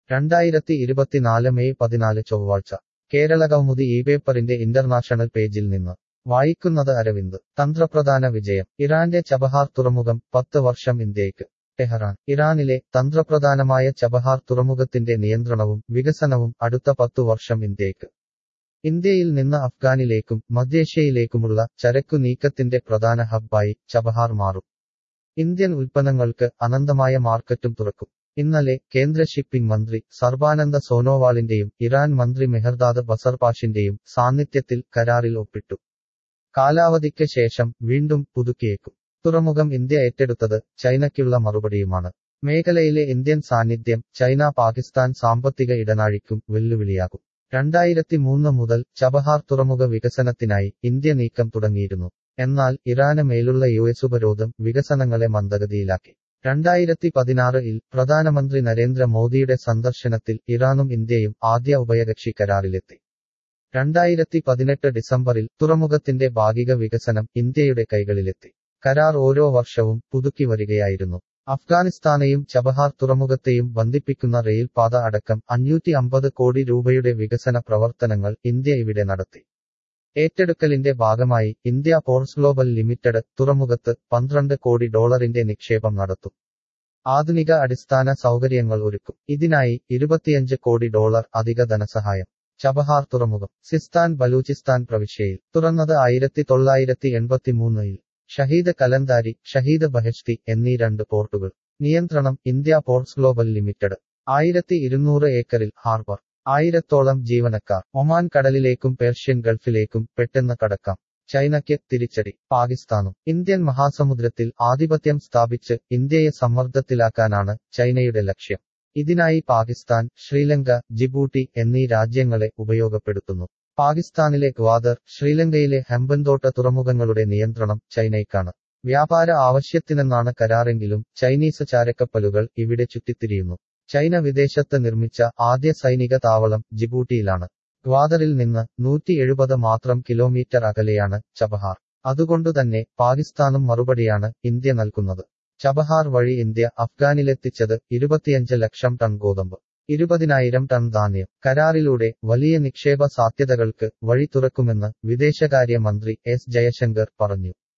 രണ്ടായിരത്തി ഇരുപത്തിനാല് മെയ് പതിനാല് ചൊവ്വാഴ്ച കേരള കൗമുദി ഈ പേപ്പറിന്റെ ഇന്റർനാഷണൽ പേജിൽ നിന്ന് വായിക്കുന്നത് അരവിന്ദ് തന്ത്രപ്രധാന വിജയം ഇറാന്റെ ചബഹാർ തുറമുഖം പത്ത് വർഷം ഇന്ത്യയ്ക്ക് ടെഹറാൻ ഇറാനിലെ തന്ത്രപ്രധാനമായ ചബഹാർ തുറമുഖത്തിന്റെ നിയന്ത്രണവും വികസനവും അടുത്ത പത്തു വർഷം ഇന്ത്യയ്ക്ക് ഇന്ത്യയിൽ നിന്ന് അഫ്ഗാനിലേക്കും മധ്യേഷ്യയിലേക്കുമുള്ള ചരക്കു നീക്കത്തിന്റെ പ്രധാന ഹബ്ബായി ചബഹാർ മാറും ഇന്ത്യൻ ഉൽപ്പന്നങ്ങൾക്ക് അനന്തമായ മാർക്കറ്റും തുറക്കും ഇന്നലെ കേന്ദ്ര ഷിപ്പിംഗ് മന്ത്രി സർബാനന്ദ സോനോവാളിന്റെയും ഇറാൻ മന്ത്രി മെഹർദാദ് ബസർപാഷിന്റെയും സാന്നിധ്യത്തിൽ കരാറിൽ ഒപ്പിട്ടു കാലാവധിക്ക് ശേഷം വീണ്ടും പുതുക്കിയേക്കും തുറമുഖം ഇന്ത്യ ഏറ്റെടുത്തത് ചൈനയ്ക്കുള്ള മറുപടിയുമാണ് മേഖലയിലെ ഇന്ത്യൻ സാന്നിധ്യം ചൈന പാകിസ്ഥാൻ സാമ്പത്തിക ഇടനാഴിക്കും വെല്ലുവിളിയാകും രണ്ടായിരത്തി മൂന്ന് മുതൽ ചബഹാർ തുറമുഖ വികസനത്തിനായി ഇന്ത്യ നീക്കം തുടങ്ങിയിരുന്നു എന്നാൽ ഇറാന് മേലുള്ള യു എസ് ഉപരോധം വികസനങ്ങളെ മന്ദഗതിയിലാക്കി രണ്ടായിരത്തി പതിനാറിൽ പ്രധാനമന്ത്രി നരേന്ദ്ര മോദിയുടെ സന്ദർശനത്തിൽ ഇറാനും ഇന്ത്യയും ആദ്യ ഉഭയകക്ഷി കരാറിലെത്തി രണ്ടായിരത്തി പതിനെട്ട് ഡിസംബറിൽ തുറമുഖത്തിന്റെ ഭാഗിക വികസനം ഇന്ത്യയുടെ കൈകളിലെത്തി കരാർ ഓരോ വർഷവും പുതുക്കി വരികയായിരുന്നു അഫ്ഗാനിസ്ഥാനെയും ചബഹാർ തുറമുഖത്തെയും ബന്ധിപ്പിക്കുന്ന റെയിൽപാത അടക്കം അഞ്ഞൂറ്റി അമ്പത് കോടി രൂപയുടെ വികസന പ്രവർത്തനങ്ങൾ ഇന്ത്യ ഇവിടെ നടത്തി ഏറ്റെടുക്കലിന്റെ ഭാഗമായി ഇന്ത്യ പോർട്സ് ഗ്ലോബൽ ലിമിറ്റഡ് തുറമുഖത്ത് പന്ത്രണ്ട് കോടി ഡോളറിന്റെ നിക്ഷേപം നടത്തും ആധുനിക അടിസ്ഥാന സൗകര്യങ്ങൾ ഒരുക്കും ഇതിനായി ഇരുപത്തിയഞ്ച് കോടി ഡോളർ അധിക ധനസഹായം ചബഹാർ തുറമുഖം സിസ്ഥാൻ ബലൂചിസ്ഥാൻ പ്രവിശ്യയിൽ തുറന്നത് ആയിരത്തി തൊള്ളായിരത്തി എൺപത്തിമൂന്നിൽ ഷഹീദ് കലന്താരി ഷഹീദ് ബഹഷ്തി എന്നീ രണ്ട് പോർട്ടുകൾ നിയന്ത്രണം ഇന്ത്യ പോർട്സ് ഗ്ലോബൽ ലിമിറ്റഡ് ആയിരത്തി ഇരുന്നൂറ് ഏക്കറിൽ ഹാർബർ ആയിരത്തോളം ജീവനക്കാർ ഒമാൻ കടലിലേക്കും പേർഷ്യൻ ഗൾഫിലേക്കും പെട്ടെന്ന് കടക്കാം ചൈനയ്ക്ക് തിരിച്ചടി പാകിസ്ഥാനും ഇന്ത്യൻ മഹാസമുദ്രത്തിൽ ആധിപത്യം സ്ഥാപിച്ച് ഇന്ത്യയെ സമ്മർദ്ദത്തിലാക്കാനാണ് ചൈനയുടെ ലക്ഷ്യം ഇതിനായി പാകിസ്ഥാൻ ശ്രീലങ്ക ജിബൂട്ടി എന്നീ രാജ്യങ്ങളെ ഉപയോഗപ്പെടുത്തുന്നു പാകിസ്ഥാനിലെ ഗ്വാദർ ശ്രീലങ്കയിലെ ഹെമ്പൻതോട്ട തുറമുഖങ്ങളുടെ നിയന്ത്രണം ചൈനയ്ക്കാണ് വ്യാപാര ആവശ്യത്തിനെന്നാണ് കരാറെങ്കിലും ചൈനീസ് ചാരക്കപ്പലുകൾ ഇവിടെ ചുറ്റിത്തിരിയുന്നു ചൈന വിദേശത്ത് നിർമ്മിച്ച ആദ്യ സൈനിക താവളം ജിബൂട്ടിയിലാണ് ഗ്വാദറിൽ നിന്ന് നൂറ്റി എഴുപത് മാത്രം കിലോമീറ്റർ അകലെയാണ് ചബഹാർ അതുകൊണ്ടുതന്നെ പാകിസ്ഥാനും മറുപടിയാണ് ഇന്ത്യ നൽകുന്നത് ചബഹാർ വഴി ഇന്ത്യ അഫ്ഗാനിലെത്തിച്ചത് ഇരുപത്തിയഞ്ച് ലക്ഷം ടൺ ഗോതമ്പ് ഇരുപതിനായിരം ടൺ ധാന്യം കരാറിലൂടെ വലിയ നിക്ഷേപ സാധ്യതകൾക്ക് വഴി തുറക്കുമെന്ന് വിദേശകാര്യ മന്ത്രി എസ് ജയശങ്കർ പറഞ്ഞു